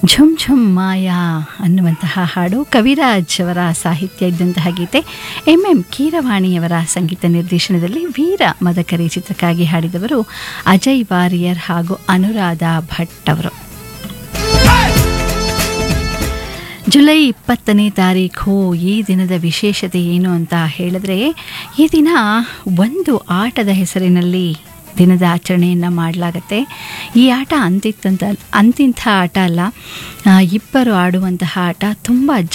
zoom zoom ಮಾಯಾ ಅನ್ನುವಂತಹ ಹಾಡು ಕವಿರಾಜ್ ಅವರ ಸಾಹಿತ್ಯ ಇದ್ದಂತಹ ಗೀತೆ ಎಂ ಎಂ ಕೀರವಾಣಿಯವರ ಸಂಗೀತ ನಿರ್ದೇಶನದಲ್ಲಿ ವೀರ ಮದಕರಿ ಚಿತ್ರಕ್ಕಾಗಿ ಹಾಡಿದವರು ಅಜಯ್ ವಾರಿಯರ್ ಹಾಗೂ ಅನುರಾಧ ಭಟ್ ಅವರು ಜುಲೈ ಇಪ್ಪತ್ತನೇ ತಾರೀಖು ಈ ದಿನದ ವಿಶೇಷತೆ ಏನು ಅಂತ ಹೇಳಿದ್ರೆ ಈ ದಿನ ಒಂದು ಆಟದ ಹೆಸರಿನಲ್ಲಿ ದಿನದ ಆಚರಣೆಯನ್ನು ಮಾಡಲಾಗತ್ತೆ ಈ ಆಟ ಅಂತಿತ್ತಂತ ಅಂತಿಂಥ ಆಟ ಅಲ್ಲ ಆ, ಇಬ್ಬರು ಆಡುವಂತಹ ಆಟ ತುಂಬ